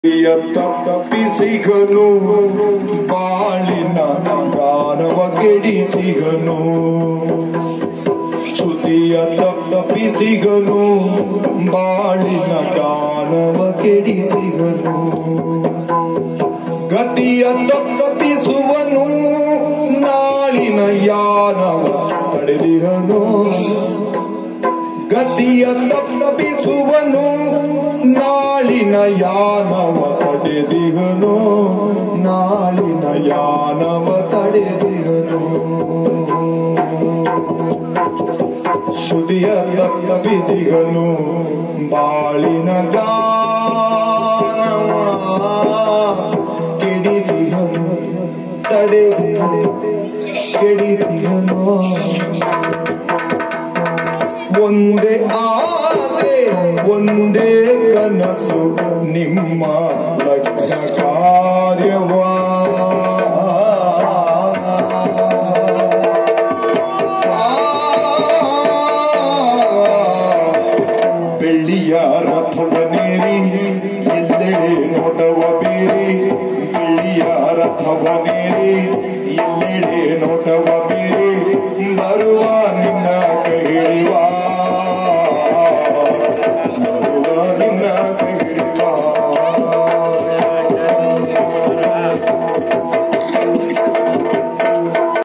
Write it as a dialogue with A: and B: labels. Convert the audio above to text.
A: ಪ್ರಿಯ ತಪ್ಪಿಸಿಗನು ಬಾಳಿನ ಗಾನವ ಕೆಡಿಸಿಗನು ಶ್ರುತಿಯ ತಪ್ಪಿಸಿಗನು ಬಾಳಿನ ಗಾನವ ಕೆಡಿಸಿಗನು ಗತಿಯ ತಪ್ಪಿಸುವನು ನಾಳಿನ ಯಾನವ ತಡೆದಿಗನು ಗತಿಯ ತಪ್ಪಿಸುವನು ನಾಳಿನ ಯಾನವ ತಡೆದಿಗನು ನಾಳಿನ ಯಾನವ ತಡೆದಿಗನು ಶ್ರುತಿಯ ತಪ್ಪಿಸಿಗನು ಬಾಳಿನ ಗಾನವ ಕೆಡಿಸಿಗನು ತಡೆದಿಗನು ಕೆಡಿಸಿಗನು ಒಂದೇ ಆಸೆ ಒಂದೇ ಕನಸು ನಿಮ್ಮ ಲಗ್ನ ಕಾರ್ಯವ ಬೆಳ್ಳಿಯ ರಥವನೇರಿ ಎಲ್ಲೆಡೆ ನೋಟವ ಬೀರಿ ಬೆಳ್ಳಿಯ ರಥವನೇರಿ